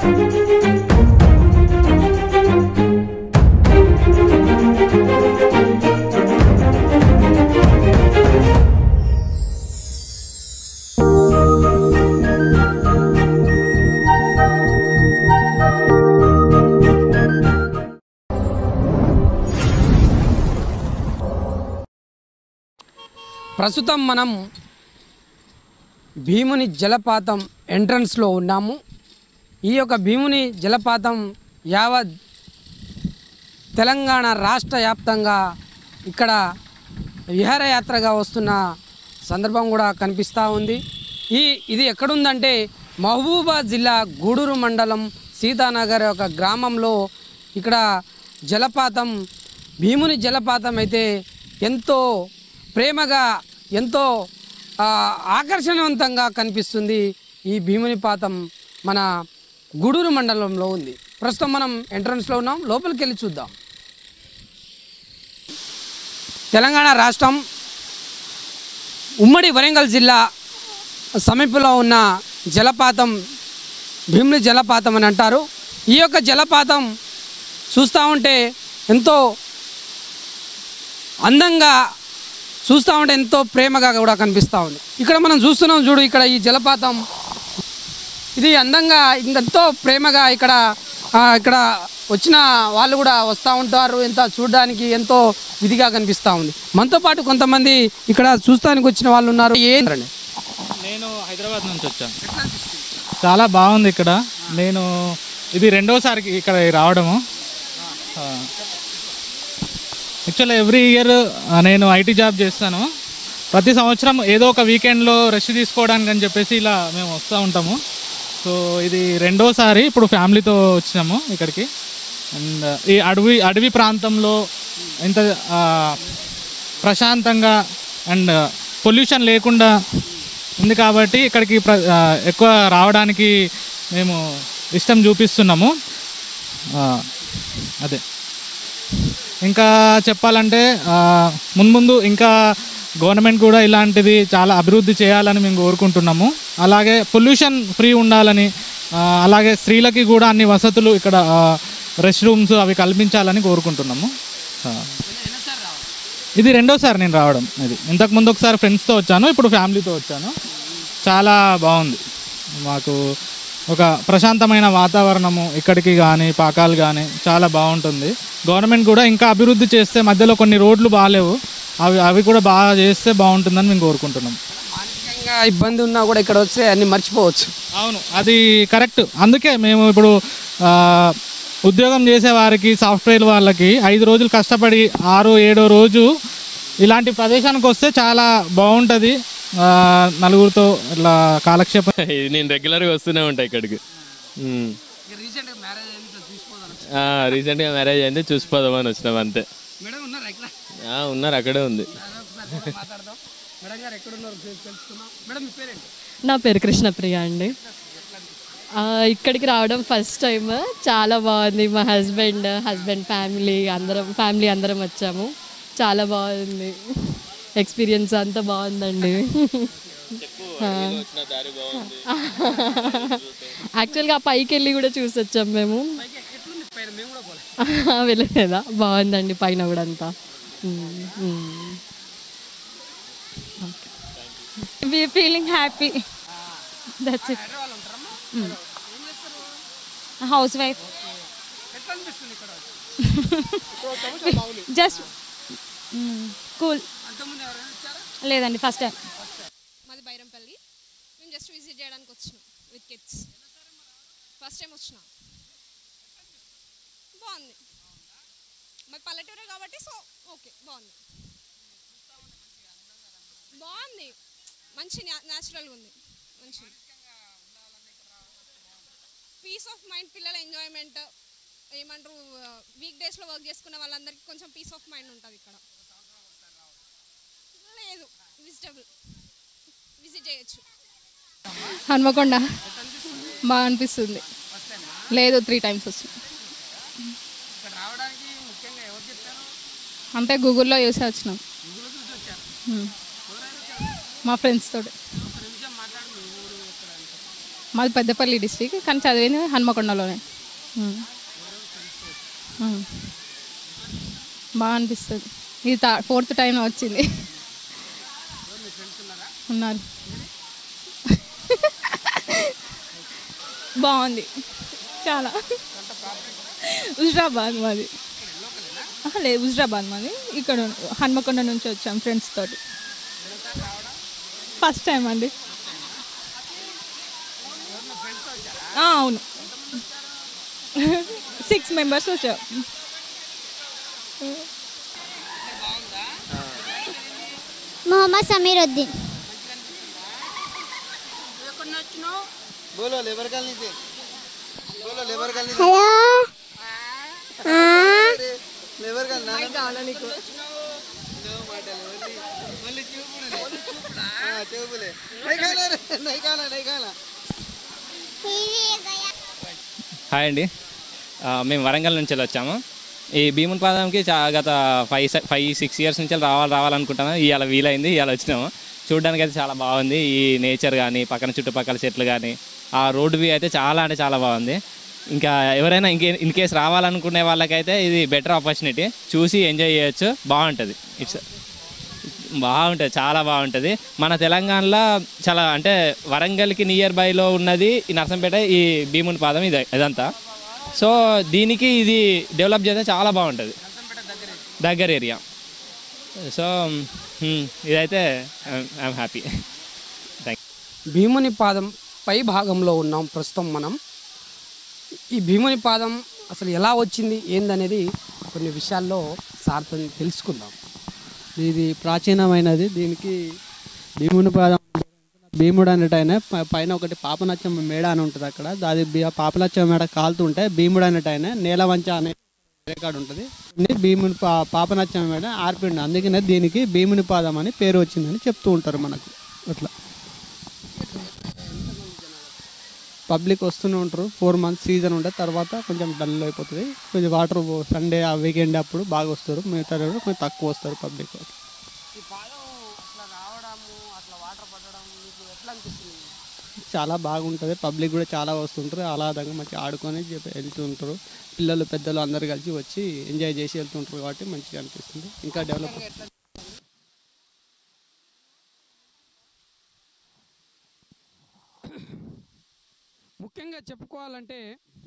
ప్రస్తుతం మనం భీముని జలపాతం ఎంట్రన్స్లో ఉన్నాము ఈ యొక్క భీముని జలపాతం యావత్ తెలంగాణ రాష్ట్ర వ్యాప్తంగా ఇక్కడ విహారయాత్రగా వస్తున్న సందర్భం కూడా కనిపిస్తూ ఉంది ఈ ఇది ఎక్కడుందంటే మహబూబాద్ జిల్లా గూడూరు మండలం సీతానగర్ ఒక గ్రామంలో ఇక్కడ జలపాతం భీముని జలపాతం అయితే ఎంతో ప్రేమగా ఎంతో ఆ, ఆకర్షణవంతంగా కనిపిస్తుంది ఈ భీముని పాతం మన గూడూరు మండలంలో ఉంది ప్రస్తుతం మనం ఎంట్రన్స్లో ఉన్నాం లోపలికి వెళ్ళి చూద్దాం తెలంగాణ రాష్ట్రం ఉమ్మడి వరంగల్ జిల్లా సమీపంలో ఉన్న జలపాతం భీముని జలపాతం అని అంటారు ఈ యొక్క జలపాతం చూస్తూ ఉంటే ఎంతో అందంగా చూస్తూ ఉంటే ఎంతో ప్రేమగా కూడా కనిపిస్తూ ఉంది ఇక్కడ మనం చూస్తున్నాం చూడు ఇక్కడ ఈ జలపాతం ఇది అందంగా ఎంతో ప్రేమగా ఇక్కడ ఆ, ఇక్కడ వచ్చిన వాళ్ళు కూడా వస్తూ ఉంటారు ఎంత చూడడానికి ఎంతో ఇదిగా కనిపిస్తూ ఉంది మనతో పాటు కొంతమంది ఇక్కడ చూస్తానికి వచ్చిన వాళ్ళు ఉన్నారు ఏంటండి నేను హైదరాబాద్ నుంచి వచ్చాను చాలా బాగుంది ఇక్కడ నేను ఇది రెండోసారికి ఇక్కడ రావడము యాక్చువల్ ఎవ్రీ ఇయర్ నేను ఐటీ జాబ్ చేస్తాను ప్రతి సంవత్సరం ఏదో ఒక వీకెండ్లో రెస్ట్ తీసుకోవడానికి అని చెప్పేసి ఇలా మేము వస్తూ ఉంటాము సో ఇది రెండోసారి ఇప్పుడు ఫ్యామిలీతో వచ్చినాము ఇక్కడికి అండ్ ఈ అడవి అడవి ప్రాంతంలో ఎంత ఆ, ప్రశాంతంగా అండ్ పొల్యూషన్ లేకుండా ఉంది కాబట్టి ఇక్కడికి ప్ర ఆ, ఎక్కువ రావడానికి మేము ఇష్టం చూపిస్తున్నాము ఆ, అదే ఇంకా చెప్పాలంటే ఆ, మున్ముందు ఇంకా గవర్నమెంట్ కూడా ఇలాంటిది చాలా అభివృద్ధి చేయాలని మేము కోరుకుంటున్నాము అలాగే పొల్యూషన్ ఫ్రీ ఉండాలని ఆ, అలాగే స్త్రీలకి కూడా అన్ని వసతులు ఇక్కడ రెస్ట్ రూమ్స్ అవి కల్పించాలని కోరుకుంటున్నాము ఆ. ఇది రెండోసారి నేను రావడం ఇది ఇంతకు ముందు ఒకసారి ఫ్రెండ్స్తో వచ్చాను ఇప్పుడు ఫ్యామిలీతో వచ్చాను చాలా బాగుంది మాకు ఒక ప్రశాంతమైన వాతావరణము ఇక్కడికి కానీ పాకాలు కానీ చాలా బాగుంటుంది గవర్నమెంట్ కూడా ఇంకా అభివృద్ధి చేస్తే మధ్యలో కొన్ని రోడ్లు బాగాలేవు అవి అవి కూడా బాగా చేస్తే బాగుంటుందని మేము కోరుకుంటున్నాం మానసికంగా ఇబ్బంది ఉన్నా కూడా ఇక్కడ వస్తే అన్ని మర్చిపోవచ్చు అవును అది కరెక్ట్ అందుకే మేము ఇప్పుడు ఆ, ఉద్యోగం చేసే వారికి సాఫ్ట్వేర్ వాళ్ళకి ఐదు రోజులు కష్టపడి ఆరో ఏడో రోజు ఇలాంటి ప్రదేశానికి వస్తే చాలా బాగుంటుంది ఆ, నలుగురితో ఇట్లా కాలక్షేపం ఇది నేను రెగ్యులర్గా వస్తూనే ఉంటా ఇక్కడికి మ్మ్. రీసెంట్గా మ్యారేజ్ అయింది ఇట్లా చూసుకోదాం ఆ, రీసెంట్గా మ్యారేజ్ అయింది చూసిపోదామని వచ్చినాం అంతే మేడం ఉన్నారు ఇక్కడ ఆ, ఉన్నారు అక్కడే ఉంది ఒకసారి కూడా మాట్లాడదాం మేడం గారు ఎక్కడ ఉన్నారు తెలు- తెలుసుకుందాం మేడం మీ పేరేంటి నా పేరు కృష్ణప్రియ అండి ఆ, ఇక్కడికి రావడం ఫస్ట్ టైం చాలా బాగుంది మా హస్బెండ్ హస్బెండ్ ఫ్యామిలీ అందరం ఫ్యామిలీ అందరం వచ్చాము చాలా బాగుంది ఎక్స్పీరియన్స్ అంతా బాగుందండి ఆ. యాక్చువల్గా ఆ పైకి వెళ్ళి కూడా చూసి వచ్చాం మేము వెళ్ళలేదా బాగుందండి పైన కూడా అంతా We're feeling happy. That's it. A housewife. Just mm, cool. లేదండి ఫస్ట్ టైం మాది బైరంపల్లి మేము జస్ట్ విజిట్ చేయడానికి వచ్చినాం విత్ కిడ్స్ ఫస్ట్ టైం వచ్చినాం బాగుంది మరి పల్లెటూరే కాబట్టి సో ఓకే బాగుంది బాగుంది మంచి న్యాచురల్గా ఉంది మంచి పీస్ ఆఫ్ మైండ్ పిల్లల ఎంజాయ్మెంట్ ఏమంటారు వీక్ డేస్లో వర్క్ చేసుకున్న వాళ్ళందరికీ కొంచెం పీస్ ఆఫ్ మైండ్ ఉంటుంది ఇక్కడ లేదు విజిటబుల్ విజిట్ చేయొచ్చు హన్మకొండ బాగా అనిపిస్తుంది లేదు త్రీ టైమ్స్ వస్తుంది అంటే గూగుల్లో చూసే వచ్చినాం ఉమ్. మా ఫ్రెండ్స్ తోటి మాది పెద్దపల్లి డిస్టిక్ కానీ చదివింది హన్మకొండలోనే ఉమ్. ఉమ్. బాగా అనిపిస్తుంది ఇది తా ఫోర్త్ టైం వచ్చింది ఉన్నారు బాగుంది చాలా హుజరాబాద్ మాది ఆహా, లేదు హుజరాబాద్ మాది ఇక్కడ హన్మకొండ నుంచి వచ్చాం ఫ్రెండ్స్ తోటి ఫస్ట్ టైం అండి ఆ, అవును సిక్స్ మెంబర్స్ వచ్చాం मोहम्मद समीर उद्दीन बोलो लेबर कॉलोनी से बोलो लेबर कॉलोनी से हेलो हाँ लेबर कॉलोनी नाना కావాలా నీకు నో మాటలు మళ్ళీ మళ్ళీ చూపుడులే ఆ చూపులే नहीं खाना रे नहीं खाना नहीं खाना హాయ్ అండి ఆ, మేము వరంగల్ నుంచి వెళ్ళి వచ్చాము ఈ భీముని పాదంకి చా గత ఫైవ్ ఫైవ్ సిక్స్ ఇయర్స్ నుంచి రావాలి రావాలనుకుంటాను ఇవాళ వీలైంది ఇవాళ వచ్చినాము చూడడానికి అయితే చాలా బాగుంది ఈ నేచర్ కానీ పక్కన చుట్టుపక్కల చెట్లు కానీ ఆ రోడ్డు వ్యూ అయితే చాలా అంటే చాలా బాగుంది ఇంకా ఎవరైనా ఇంకే ఇన్ కేస్ రావాలనుకునే వాళ్ళకైతే ఇది బెటర్ ఆపర్చునిటీ చూసి ఎంజాయ్ చేయొచ్చు బాగుంటుంది ఇట్స్ బాగుంటుంది చాలా బాగుంటుంది మన తెలంగాణలో చాలా అంటే వరంగల్కి నియర్ బైలో ఉన్నది ఈ నర్సంపేట ఈ భీముని పాదం ఇది ఇదంతా సో దీనికి ఇది డెవలప్ చేస్తే చాలా బాగుంటుంది దగ్గర ఏరియా సో హ్మ్, ఇదైతే ఐఎమ్ హ్యాపీ థ్యాంక్ భీముని పాదం పై భాగంలో ఉన్నాం ప్రస్తుతం మనం ఈ భీముని పాదం అసలు ఎలా వచ్చింది ఏందనేది కొన్ని విషయాల్లో సార్తో తెలుసుకుందాం ఇది ప్రాచీనమైనది దీనికి భీముని పాదం భీముడు అనేట ఆయన ప- పైన ఒకటి పాపనచ్చం మేడ అని ఉంటుంది అక్కడ అది బీ- ఆ పాపనచ్చం మేడ కాలుతుంటే భీముడు అనేట ఆయన నేలవంచ అనే రేకాడు ఉంటుంది ఇది భీముని పా పాపనచ్చం మేడ ఆర్పిండు అందుకనే దీనికి భీముని పాదం అని పేరు వచ్చిందని చెప్తూ ఉంటారు మనకు అట్లా పబ్లిక్ వస్తూనే ఉంటారు ఫోర్ మంత్స్ సీజన్ ఉంటుంది తర్వాత కొంచెం డల్ అయిపోతుంది కొంచెం వాటర్ సండే ఆ వీకెండ్ అప్పుడు బాగా వస్తారు మిగతా రోజు కొంచెం తక్కువ వస్తారు పబ్లిక్ ఈ పాదం అట్లా రావడము అట్లా వాటర్ పడడం మీకు ఎట్లా అనిపిస్తుంది చాలా బాగుంటుంది పబ్లిక్ కూడా చాలా వస్తుంటారు ఆహ్లాదంగా మంచిగా ఆడుకొని చెప్పి వెళ్తుంటారు పిల్లలు పెద్దలు అందరు కలిసి వచ్చి ఎంజాయ్ చేసి వెళ్తుంటారు కాబట్టి మంచిగా అనిపిస్తుంది ఇంకా డెవలప్ ముఖ్యంగా చెప్పుకోవాలంటే